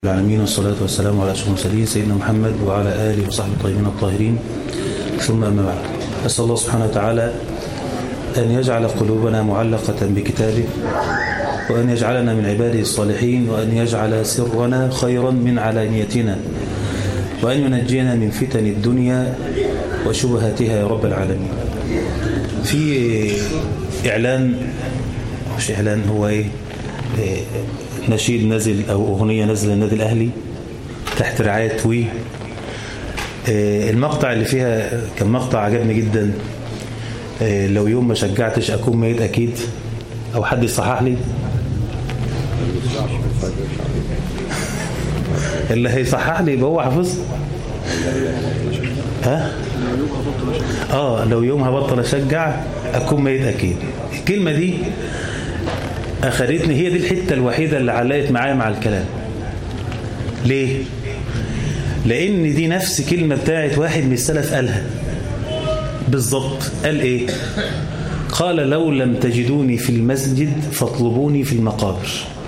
العالمين والصلاة والسلام على أشرف المرسلين سيدنا محمد وعلى آله وصحبه الطيبين الطاهرين ثم أما بعد أسأل الله سبحانه وتعالى أن يجعل قلوبنا معلقة بكتابه وأن يجعلنا من عباده الصالحين وأن يجعل سرنا خيرا من علانيتنا وأن ينجينا من فتن الدنيا وشبهاتها يا رب العالمين في إعلان مش إعلان هو إيه, إيه نشيد نزل أو أغنية نزل النادي الأهلي تحت رعاية وي المقطع اللي فيها كان مقطع عجبني جدا لو يوم ما شجعتش أكون ميت أكيد أو حد يصحح لي اللي هيصحح لي يبقى هو حافظ ها اه لو يوم هبطل اشجع اكون ميت اكيد الكلمه دي أخذتني هي دي الحتة الوحيدة اللي علقت معايا مع الكلام ليه؟ لأن دي نفس كلمة بتاعت واحد من السلف قالها بالضبط قال إيه؟ قال لو لم تجدوني في المسجد فاطلبوني في المقابر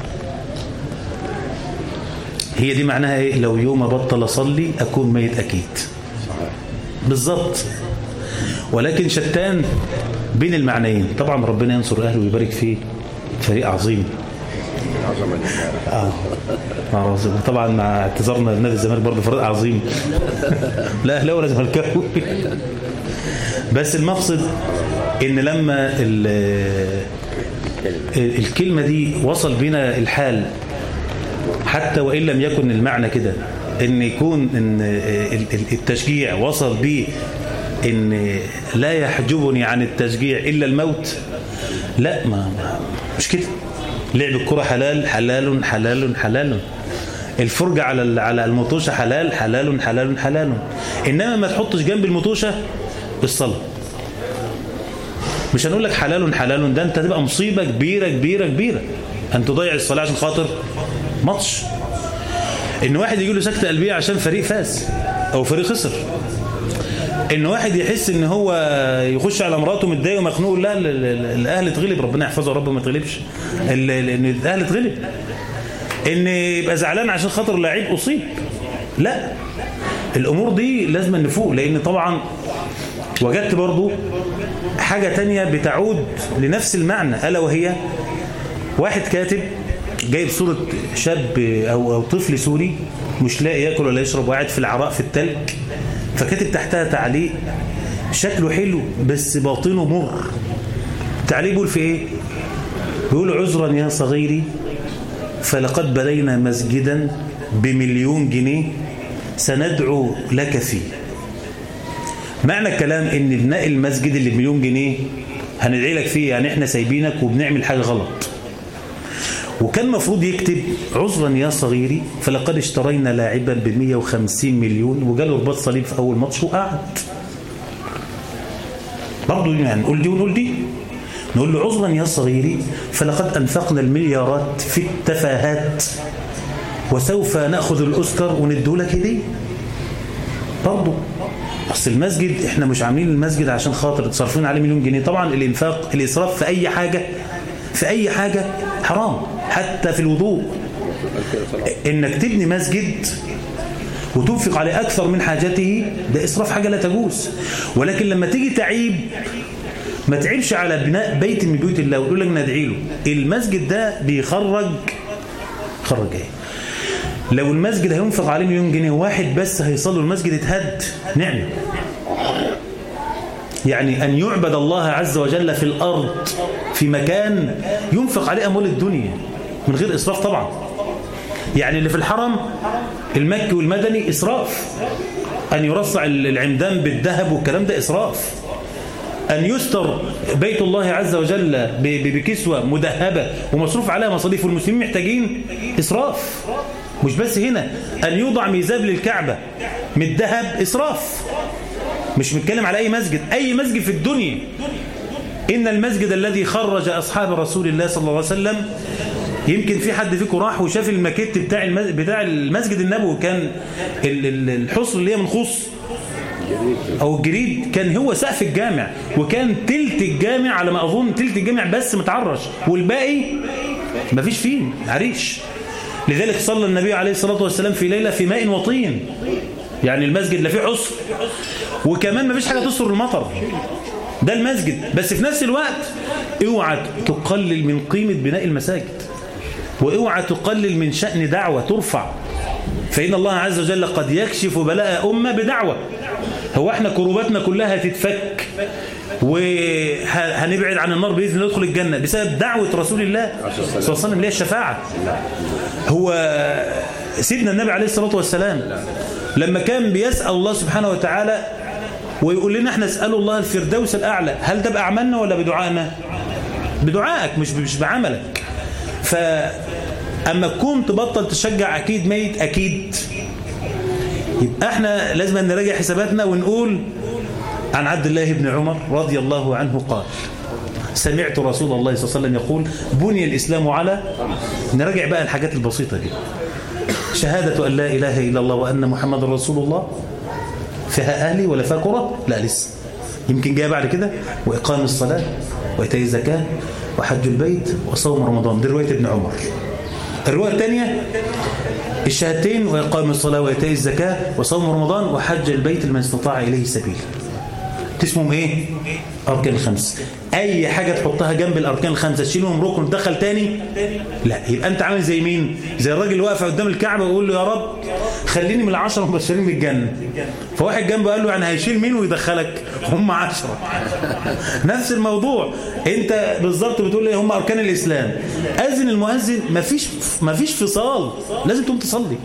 هي دي معناها إيه؟ لو يوم أبطل أصلي أكون ميت أكيد بالضبط ولكن شتان بين المعنيين طبعا ربنا ينصر أهله ويبارك فيه فريق عظيم اه عظيم طبعا مع اعتذارنا لنادي الزمالك برضه فريق عظيم لا اهلاوي ولا زملكاوي بس المقصد ان لما الكلمه دي وصل بنا الحال حتى وان لم يكن المعنى كده ان يكون ان التشجيع وصل بيه ان لا يحجبني عن التشجيع الا الموت لا ما مش كده لعب الكرة حلال حلال حلال حلال الفرجة على على المطوشة حلال حلال حلال حلال إنما ما تحطش جنب المطوشة الصلاة مش هنقول لك حلال حلال ده أنت تبقى مصيبة كبيرة كبيرة كبيرة أن تضيع الصلاة عشان خاطر ماتش إن واحد يجي له سكتة قلبية عشان فريق فاز أو فريق خسر ان واحد يحس ان هو يخش على مراته متضايق ومخنوق لا الاهل اتغلب ربنا يحفظه رب ما تغلبش ان الاهل اتغلب ان يبقى زعلان عشان خاطر لاعب اصيب لا الامور دي لازم نفوق لان طبعا وجدت برضو حاجة تانية بتعود لنفس المعنى ألا وهي واحد كاتب جايب صورة شاب أو, أو طفل سوري مش لاقي ياكل ولا يشرب وقاعد في العراء في التلج فكاتب تحتها تعليق شكله حلو بس باطنه مر تعليق بيقول في ايه بيقول عذرا يا صغيري فلقد بنينا مسجدا بمليون جنيه سندعو لك فيه معنى الكلام ان بناء المسجد اللي بمليون جنيه هندعي لك فيه يعني احنا سايبينك وبنعمل حاجة غلط وكان مفروض يكتب عذرا يا صغيري فلقد اشترينا لاعبا ب 150 مليون وجاله رباط صليب في اول ماتش وقعد برضه يعني نقول دي ونقول دي نقول له عذرا يا صغيري فلقد انفقنا المليارات في التفاهات وسوف ناخذ الاوسكار ونديه لك هديه برضه اصل المسجد احنا مش عاملين المسجد عشان خاطر صارفين عليه مليون جنيه طبعا الانفاق الاسراف في اي حاجه في اي حاجه حرام حتى في الوضوء انك تبني مسجد وتنفق عليه اكثر من حاجته ده اسراف حاجه لا تجوز ولكن لما تيجي تعيب ما تعيبش على بناء بيت من بيوت الله وتقول لك ندعي له المسجد ده بيخرج خرج ايه لو المسجد هينفق عليه مليون جنيه واحد بس هيصلوا المسجد اتهد نعمه يعني أن يعبد الله عز وجل في الأرض في مكان ينفق عليه أموال الدنيا من غير إسراف طبعا يعني اللي في الحرم المكي والمدني إسراف أن يرصع العمدان بالذهب والكلام ده إسراف أن يستر بيت الله عز وجل بكسوة مدهبة ومصروف عليها مصاريف والمسلمين محتاجين إسراف مش بس هنا أن يوضع ميزاب للكعبة من الذهب إسراف مش بنتكلم على أي مسجد أي مسجد في الدنيا إن المسجد الذي خرج أصحاب رسول الله صلى الله عليه وسلم يمكن في حد فيكم راح وشاف الماكيت بتاع المسجد, بتاع المسجد النبوي كان الحصر اللي هي من خص أو الجريد كان هو سقف الجامع وكان تلت الجامع على ما أظن تلت الجامع بس متعرش والباقي مفيش فيه عريش لذلك صلى النبي عليه الصلاة والسلام في ليلة في ماء وطين يعني المسجد لا فيه عسر وكمان ما فيش حاجة تصر المطر ده المسجد بس في نفس الوقت اوعى تقلل من قيمة بناء المساجد واوعى تقلل من شأن دعوة ترفع فإن الله عز وجل قد يكشف بلاء أمة بدعوة هو احنا كروباتنا كلها هتتفك وهنبعد عن النار بإذن الله ندخل الجنة بسبب دعوة رسول الله صلى الله عليه وسلم اللي هي الشفاعة هو سيدنا النبي عليه الصلاة والسلام لما كان بيسأل الله سبحانه وتعالى ويقول لنا احنا اسأل الله الفردوس الأعلى هل ده بأعمالنا ولا بدعائنا بدعائك مش مش بعملك فأما تكون تبطل تشجع أكيد ميت أكيد يبقى احنا لازم نراجع حساباتنا ونقول عن عبد الله بن عمر رضي الله عنه قال سمعت رسول الله صلى الله عليه وسلم يقول بني الإسلام على نراجع بقى الحاجات البسيطة دي شهادة أن لا إله إلا الله وأن محمد رسول الله فيها أهلي ولا فيها كرة لا لسه يمكن جاء بعد كده وإقام الصلاة وإيتاء الزكاة وحج البيت وصوم رمضان دي رواية ابن عمر الرواية الثانية الشهادتين وإقام الصلاة وإيتاء الزكاة وصوم رمضان وحج البيت لمن استطاع إليه سبيل اسمهم ايه اركان الخمس اي حاجة تحطها جنب الاركان الخمسة تشيلهم ركن وتدخل تاني لا يبقى انت عامل زي مين زي الراجل اللي واقف قدام الكعبة ويقول له يا رب خليني من العشرة مبشرين بالجنة فواحد جنبه قال له يعني هيشيل مين ويدخلك هم عشرة نفس الموضوع انت بالظبط بتقول لي هم اركان الاسلام اذن المؤذن مفيش مفيش فصال لازم تقوم تصلي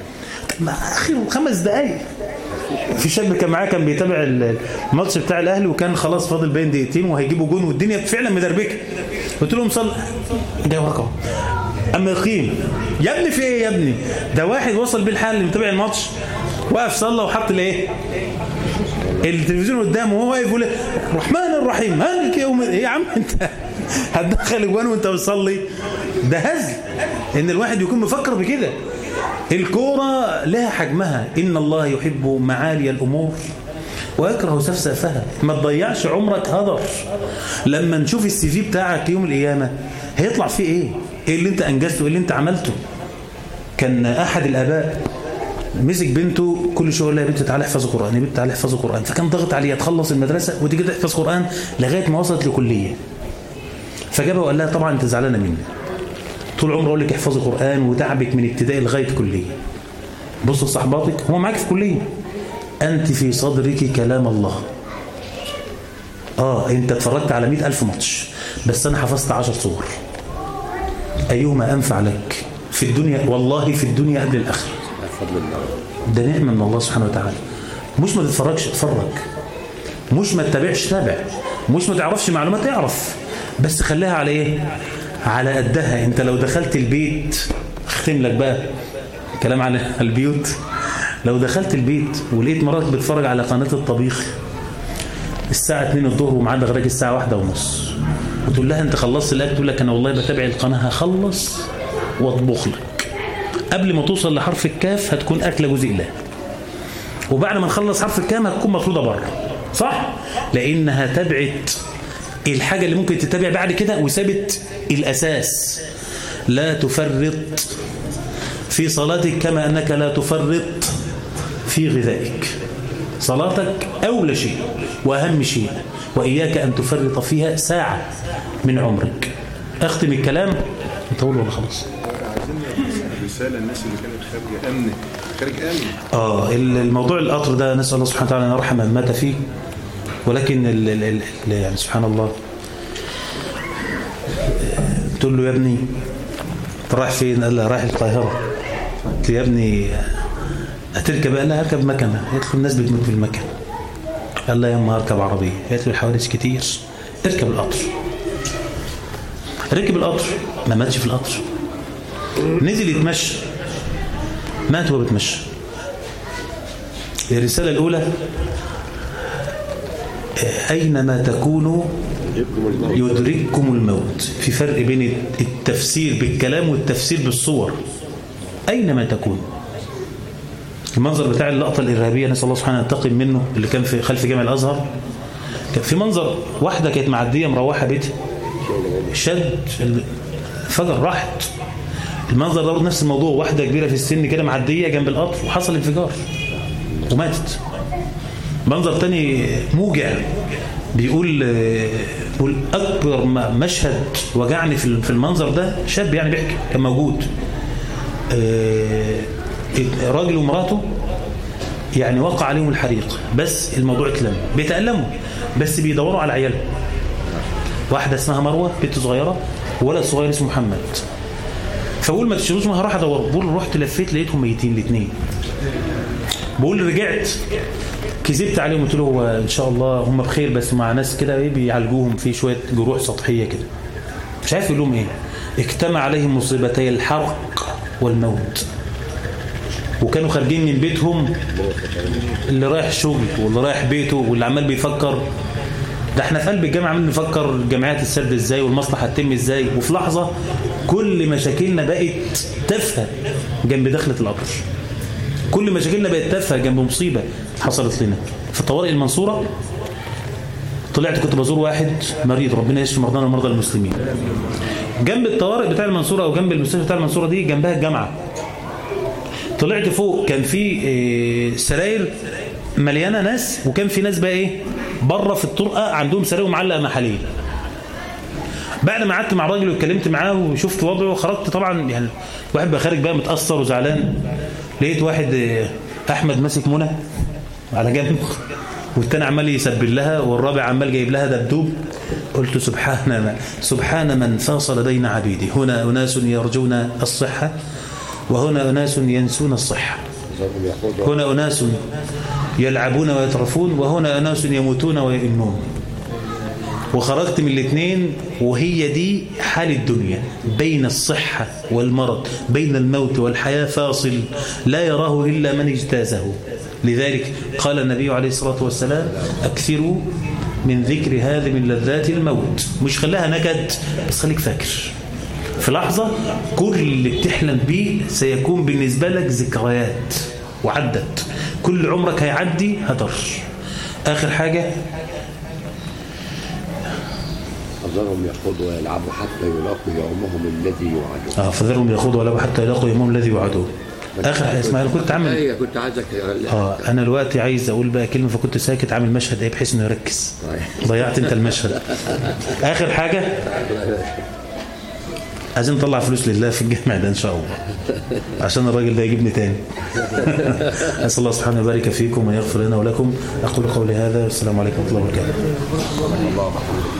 اخر خمس دقايق في شاب كان معاه كان بيتابع الماتش بتاع الاهلي وكان خلاص فاضل بين دقيقتين وهيجيبوا جون والدنيا فعلا مدربكه قلت لهم صل ده وراك اما يقيم يا ابني في ايه يا ابني ده واحد وصل بيه الحال اللي متابع الماتش وقف صلى وحط الايه التلفزيون قدامه وهو واقف يقول الرحمن الرحيم مالك يوم ايه يا عم انت هتدخل اجوان وانت بتصلي ده هزل ان الواحد يكون مفكر بكده الكورة لها حجمها إن الله يحب معالي الأمور ويكره سفسافها ما تضيعش عمرك هدر لما نشوف السي في بتاعك يوم القيامة هيطلع فيه إيه إيه اللي أنت أنجزته إيه اللي أنت عملته كان أحد الآباء مسك بنته كل شويه يا بنت تعالى احفظ قران يا بنت تعالى احفظ قران فكان ضغط عليها تخلص المدرسه وتيجي تحفظ قران لغايه ما وصلت لكليه فجابها وقال لها طبعا انت زعلانه مني طول عمره اقول لك احفظي قرآن وتعبك من ابتدائي لغاية كلية بص لصحباتك هو معاك في كلية أنت في صدرك كلام الله آه أنت اتفرجت على مئة ألف ماتش بس أنا حفظت عشر صور أيهما أنفع لك في الدنيا والله في الدنيا قبل الآخرة ده نعمة من الله سبحانه وتعالى مش ما تتفرجش اتفرج مش ما تتابعش تابع مش ما تعرفش معلومات اعرف بس خليها على ايه على قدها انت لو دخلت البيت اختم لك بقى كلام على البيوت لو دخلت البيت ولقيت مراتك بتتفرج على قناة الطبيخ الساعة 2 الظهر وميعاد غداك الساعة واحدة ونص وتقول لها انت خلصت الاكل تقول لك انا والله بتابع القناة هخلص واطبخ لك قبل ما توصل لحرف الكاف هتكون أكلة جزء الله وبعد ما نخلص حرف الكام هتكون مطرودة بره صح؟ لأنها تبعت الحاجة اللي ممكن تتبع بعد كده وثابت الأساس لا تفرط في صلاتك كما أنك لا تفرط في غذائك صلاتك أولى شيء وأهم شيء وإياك أن تفرط فيها ساعة من عمرك أختم الكلام نطول ولا خلاص رسالة الناس اللي كانت خارجة أمن خارج أمن آه الموضوع القطر ده نسأل الله سبحانه وتعالى أن يرحم من مات فيه ولكن ال ال ال يعني سبحان الله تقول له يا ابني انت رايح فين قال له رايح القاهرة قلت له يا ابني هتركب قال له هركب مكنة قلت له الناس بتموت في المكنة قال له يا اما هركب عربية قلت له الحوادث كتير اركب القطر ركب القطر ما ماتش في القطر نزل يتمشى مات وهو بيتمشى الرسالة الأولى أينما تكونوا يدرككم الموت في فرق بين التفسير بالكلام والتفسير بالصور أينما تكون المنظر بتاع اللقطة الإرهابية نسأل الله سبحانه ينتقم منه اللي كان في خلف جامع الأزهر كان في منظر واحدة كانت معدية مروحة بيتها شد الفجر راحت المنظر ده برضه نفس الموضوع واحدة كبيرة في السن كده معدية جنب القطر وحصل انفجار وماتت منظر تاني موجع بيقول آه، بيقول أكبر م- مشهد وجعني في في المنظر ده شاب يعني بيحكي كان موجود آه، راجل ومراته يعني وقع عليهم الحريق بس الموضوع اتلم بيتألموا بس بيدوروا على عيالهم واحدة اسمها مروة بنت صغيرة وولد صغير اسمه محمد فبقول ما تشيلوش ما هروح ادور بقول رحت لفيت لقيتهم ميتين الاثنين بقول رجعت كذبت عليهم قلت له هو ان شاء الله هم بخير بس مع ناس كده ايه بيعالجوهم في شويه جروح سطحيه كده مش عارف يقول لهم ايه اجتمع عليهم مصيبتي الحرق والموت وكانوا خارجين من بيتهم اللي رايح شغل واللي رايح بيته واللي عمال بيفكر ده احنا في قلب الجامعه عمالين نفكر جامعات السرد ازاي والمصلحه هتتم ازاي وفي لحظه كل مشاكلنا بقت تافهه جنب دخله القطر كل مشاكلنا بقت تافهه جنب مصيبه حصلت لنا في طوارئ المنصوره طلعت كنت بزور واحد مريض ربنا يشفي مرضانا ومرضى المسلمين جنب الطوارئ بتاع المنصوره او جنب المستشفى بتاع المنصوره دي جنبها الجامعه طلعت فوق كان في آه، سراير مليانه ناس وكان في ناس بقى ايه بره في الطرقه عندهم سراير معلقه محاليل بعد ما قعدت مع الراجل واتكلمت معاه وشفت وضعه خرجت طبعا يعني واحد بقى خارج بقى متاثر وزعلان لقيت واحد آه، احمد ماسك منى على جنب والتاني عمال يسبل لها والرابع عمال جايب لها دبدوب قلت سبحان من سبحان من فاصل بين عبيده هنا اناس يرجون الصحه وهنا اناس ينسون الصحه هنا أناس يلعبون ويترفون وهنا أناس يموتون ويئنون وخرجت من الاثنين وهي دي حال الدنيا بين الصحة والمرض بين الموت والحياة فاصل لا يراه إلا من اجتازه لذلك قال النبي عليه الصلاة والسلام أكثروا من ذكر هذه من لذات الموت مش خلاها نكد بس خليك فاكر في لحظة كل اللي بتحلم بيه سيكون بالنسبة لك ذكريات وعدت كل عمرك هيعدي هدر آخر حاجة حذرهم يخوضوا ويلعبوا حتى يلاقوا يومهم الذي يوعدون آه فذرهم يخوضوا ولا حتى يلاقوا يومهم الذي يوعدون آخر حاجة اسمها أنا كنت عامل ايوه كنت عايزك آه أنا دلوقتي عايز أقول بقى كلمة فكنت ساكت عامل مشهد إيه بحيث إنه يركز ضيعت أنت المشهد آخر حاجة عايزين نطلع فلوس لله في الجامع ده إن شاء الله عشان الراجل ده يجيبني تاني أسأل الله سبحانه يبارك فيكم ويغفر لنا ولكم أقول قولي هذا والسلام عليكم ورحمة الله وبركاته